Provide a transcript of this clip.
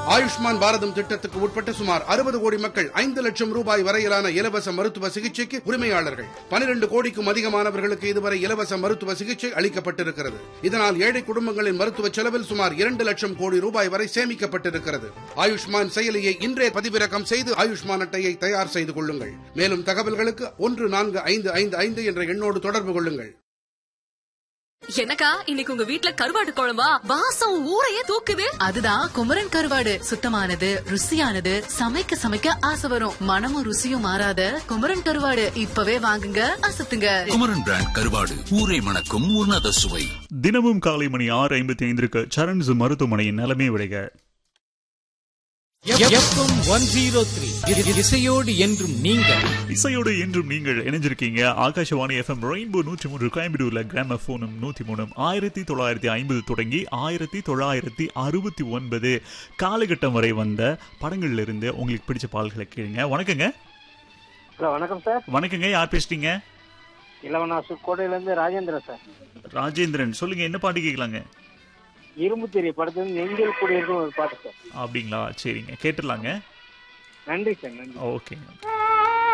ஆயுஷ்மான் பாரதம் திட்டத்துக்கு உட்பட்ட சுமார் அறுபது கோடி மக்கள் ஐந்து லட்சம் ரூபாய் வரையிலான இலவச மருத்துவ சிகிச்சைக்கு உரிமையாளர்கள் பனிரெண்டு கோடிக்கும் அதிகமானவர்களுக்கு இதுவரை இலவச மருத்துவ சிகிச்சை அளிக்கப்பட்டிருக்கிறது இதனால் ஏழை குடும்பங்களின் மருத்துவ செலவில் சுமார் இரண்டு லட்சம் கோடி ரூபாய் வரை சேமிக்கப்பட்டிருக்கிறது ஆயுஷ்மான் செயலியை இன்றே பதிவிறக்கம் செய்து ஆயுஷ்மான் அட்டையை தயார் செய்து கொள்ளுங்கள் மேலும் தகவல்களுக்கு ஒன்று நான்கு ஐந்து ஐந்து ஐந்து என்ற எண்ணோடு தொடர்பு கொள்ளுங்கள் என்னக்கா இன்னைக்கு உங்க வீட்ல கருவாடு குழம்பா வாசம் ஊரையே தூக்குது அதுதான் குமரன் கருவாடு சுத்தமானது ருசியானது சமைக்க சமைக்க ஆசை வரும் மனமும் ருசியும் மாறாத குமரன் கருவாடு இப்பவே வாங்குங்க அசத்துங்க குமரன் பிராண்ட் கருவாடு ஊரை மணக்கும் உன்னத சுவை தினமும் காலை மணி ஆறு ஐம்பத்தி ஐந்திற்கு சரண்ஸ் மருத்துவமனையின் நிலைமை விடைக எஃப்எம் ஒன் ஜீரோ த்ரீ இசையோடு என்றும் நீங்கள் இசையோடு என்றும் நீங்கள் இணைஞ்சிருக்கீங்க ஆகாஷவாணி எஃப்எம் ரெயின்போ நூற்றி மூன்று கோயம்புத்தூர்ல கிராம போனும் நூற்றி மூணும் ஆயிரத்தி தொள்ளாயிரத்தி ஐம்பது தொடங்கி ஆயிரத்தி தொள்ளாயிரத்தி அறுபத்தி ஒன்பது காலகட்டம் வரை வந்த படங்கள்ல இருந்து உங்களுக்கு பிடிச்ச பாடல்களை கேளுங்க வணக்கங்க ஹலோ வணக்கம் சார் வணக்கங்க யார் பேசுறீங்க இளவனாசு கோட்டையிலேருந்து ராஜேந்திரன் சார் ராஜேந்திரன் சொல்லுங்க என்ன பாட்டு கேட்கலாங்க இரும்பு தெரிய படத்துல நெஞ்சில் கூடியிருக்கும் ஒரு பாட்டு சார் அப்படிங்களா சரிங்க கேட்டுடலாங்க நன்றி சார் நன்றி ஓகேங்க